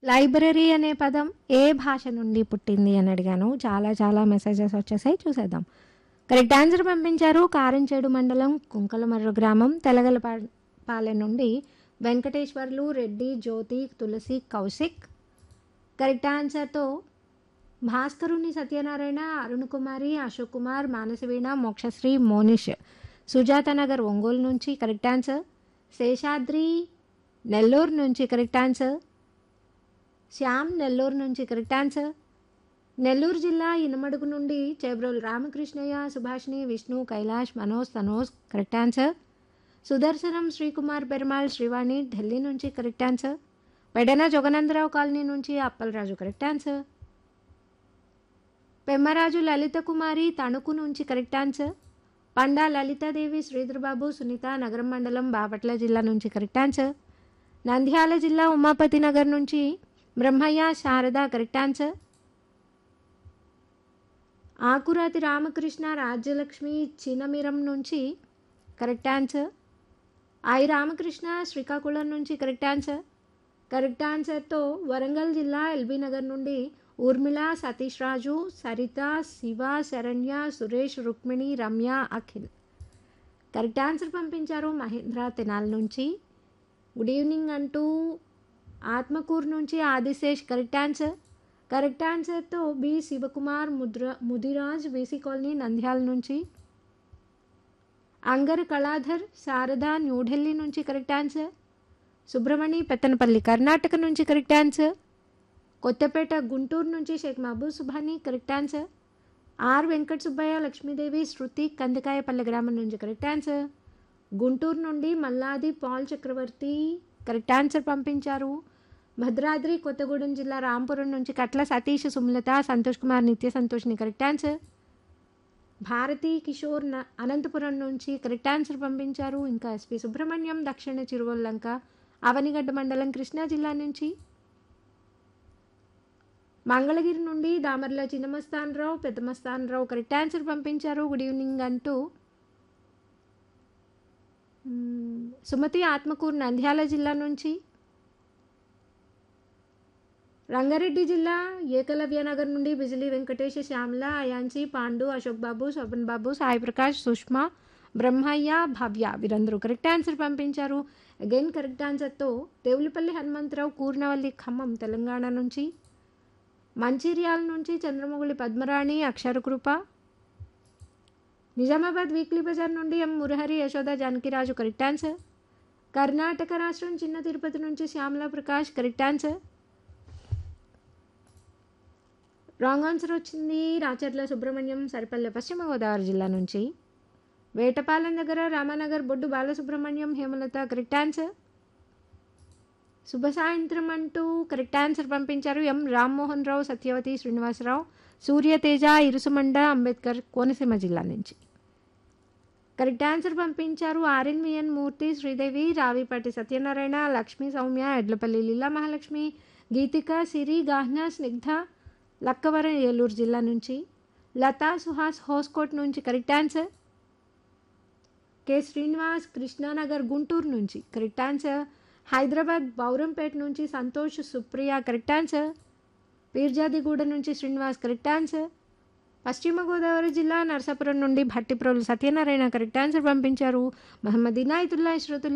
library అనే పదం ఏ భాష నుండి పుట్టింది అని అడిగాను చాలా చాలా మెసేజెస్ వచ్చేసాయి చూసేద్దాం కరెక్ట్ ఆన్సర్ పంపించారు కారంచేడు మండలం కుంకలమర్రు గ్రామం తెలగలపా పాలెం నుండి వెంకటేశ్వర్లు రెడ్డి జ్యోతి తులసి కౌశిక్ కరెక్ట్ ఆన్సర్తో భాస్కరుని సత్యనారాయణ అరుణ్ కుమారి అశోక్ కుమార్ మానసవీణ మోక్షశ్రీ మోనిష్ సుజాత నగర్ ఒంగోలు నుంచి కరెక్ట్ ఆన్సర్ శేషాద్రి నెల్లూరు నుంచి కరెక్ట్ ఆన్సర్ శ్యామ్ నెల్లూరు నుంచి కరెక్ట్ ఆన్సర్ నెల్లూరు జిల్లా ఇనమడుగు నుండి చేబ్రోలు రామకృష్ణయ్య సుభాష్ని విష్ణు కైలాష్ మనోజ్ తనోజ్ కరెక్ట్ ఆన్సర్ సుదర్శనం శ్రీకుమార్ పెరుమాళ్ శ్రీవాణి ఢిల్లీ నుంచి correct answer Pedana Jaganandarao colony నుంచి అప్పలరాజు కరెక్ట్ ఆన్సర్ పెమ్మరాజు లలిత కుమారి తణుకు నుంచి కరెక్ట్ ఆన్సర్ పండా లలితాదేవి శ్రీధర్బాబు సునీత నగరం మండలం బాపట్ల జిల్లా నుంచి కరెక్ట్ ఆన్సర్ నంద్యాల జిల్లా ఉమాపతి నగర్ నుంచి బ్రహ్మయ్య శారద కరెక్ట్ ఆన్సర్ ఆకురాతి రామకృష్ణ రాజ్యలక్ష్మి చినమిరం నుంచి correct answer I Ramakrishna Srikakulam నుంచి కరెక్ట్ ఆన్సర్ కరెక్ట్ ఆన్సర్తో వరంగల్ జిల్లా ఎల్బీ నగర్ నుండి ఊర్మిళ సతీష్ రాజు సరిత శివ శరణ్య సురేష్ రుక్మిణి రమ్య అఖిల్ కరెక్ట్ ఆన్సర్ పంపించారు మహేంద్ర తెనాల్ నుంచి గుడ్ ఈవినింగ్ అంటూ ఆత్మకూరు నుంచి ఆదిశేష్ కరెక్ట్ ఆన్సర్ కరెక్ట్ ఆన్సర్తో B Sivakumar Mudra Mudiraj BC colony Nandyal నుంచి అంగర్ కళాధర్ శారద న్యూఢిల్లీ నుంచి కరెక్ట్ ఆన్సర్ సుబ్రమణి పెత్తనపల్లి కర్ణాటక నుంచి కరెక్ట్ ఆన్సర్ కొత్తపేట గుంటూరు నుంచి Sheikh Mahaboob Subhani correct answer R Venkata Subbaiah Lakshmidevi Shruti Kandikayapalle గ్రామం నుంచి కరెక్ట్ ఆన్సర్ గుంటూరు నుండి మల్లాది పాల్ చక్రవర్తి కరెక్ట్ ఆన్సర్ పంపించారు భద్రాద్రి కొత్తగూడెం జిల్లా రాంపురం నుంచి కట్ల సతీష్ సుమలత సంతోష్ కుమార్ నిత్య సంతోష్ని కరెక్ట్ ఆన్సర్ భారతి కిషోర్ న- అనంతపురం నుంచి కరెక్ట్ ఆన్సర్ పంపించారు ఇంకా ఎస్పి సుబ్రహ్మణ్యం దక్షిణ చిరువల్లంక అవనిగడ్డ మండలం కృష్ణా జిల్లా నుంచి మంగళగిరి నుండి దామర్ల చిన్నమస్తానరావు పెద్దమస్తానరావు కరెక్ట్ ఆన్సర్ పంపించారు గుడ్ ఈవినింగ్ అంటూ మ్మ్, సుమతి ఆత్మకూరు నంద్యాల జిల్లా నుంచి రంగారెడ్డి జిల్లా ఏకలవ్య నగర్ నుండి బిజిలీ వెంకటేష్ శ్యామల అయాంచి పాండు అశోక్ బాబు శోభన్ బాబు సాయి ప్రకాష్ సుష్మా బ్రహ్మయ్య భవ్య వీరందరూ కరెక్ట్ ఆన్సర్ పంపించారు అగైన్ కరెక్ట్ ఆన్సర్తో దేవులపల్లి హనుమంతరావు కూర్నవల్లి ఖమ్మం తెలంగాణ నుంచి మంచిర్యాల నుంచి చంద్రమౌళి పద్మరాణి అక్షరకృప నిజామాబాద్ వీక్లీ బజార్ నుండి M Murahari Yashoda Janakiraju correct answer Karnataka రాష్ట్రం చిన్న తిరుపతి నుంచి Shyamala Prakash correct answer wrong answer వచ్చింది రాచర్ల సుబ్రహ్మణ్యం సరిపల్లె పశ్చిమ గోదావరి జిల్లా నుంచి వేటపాలెం దగ్గర రామానగర్ బొడ్డు బాలసుబ్రహ్మణ్యం హేమలత కరెక్ట్ ఆన్సర్ శుభ సాయంత్రం అంటూ కరెక్ట్ ఆన్సర్ పంపించారు ఎం రామ్మోహన్ రావు సత్యవతి శ్రీనివాసరావు సూర్యతేజ ఇరుసుమండ అంబేద్కర్ కోనసీమ జిల్లా నుంచి కరెక్ట్ ఆన్సర్ పంపించారు ఆర్ఎన్విఎన్ మూర్తి శ్రీదేవి రావిపాటి సత్యనారాయణ లక్ష్మీ సౌమ్య ఎడ్లపల్లి లీలా మహాలక్ష్మి గీతిక సిరి గాహ్న స్నిగ్ధ లక్కవరం ఏలూరు జిల్లా నుంచి లతా సుహాస్ హోస్కోట్ నుంచి correct answer K Srinivas Krishnanagar Guntur నుంచి కరెక్ట్ ఆన్సర్ హైదరాబాద్ బౌరంపేట నుంచి సంతోష్ సుప్రియ కరెక్ట్ ఆన్సర్ పీర్జాదిగూడ నుంచి శ్రీనివాస్ కరెక్ట్ ఆన్సర్ పశ్చిమ గోదావరి జిల్లా నరసాపురం నుండి భట్టిప్రోలు సత్యనారాయణ కరెక్ట్ ఆన్సర్ పంపించారు మహమ్మద్ ఇనాయతుల్లా శ్రోతుల్లా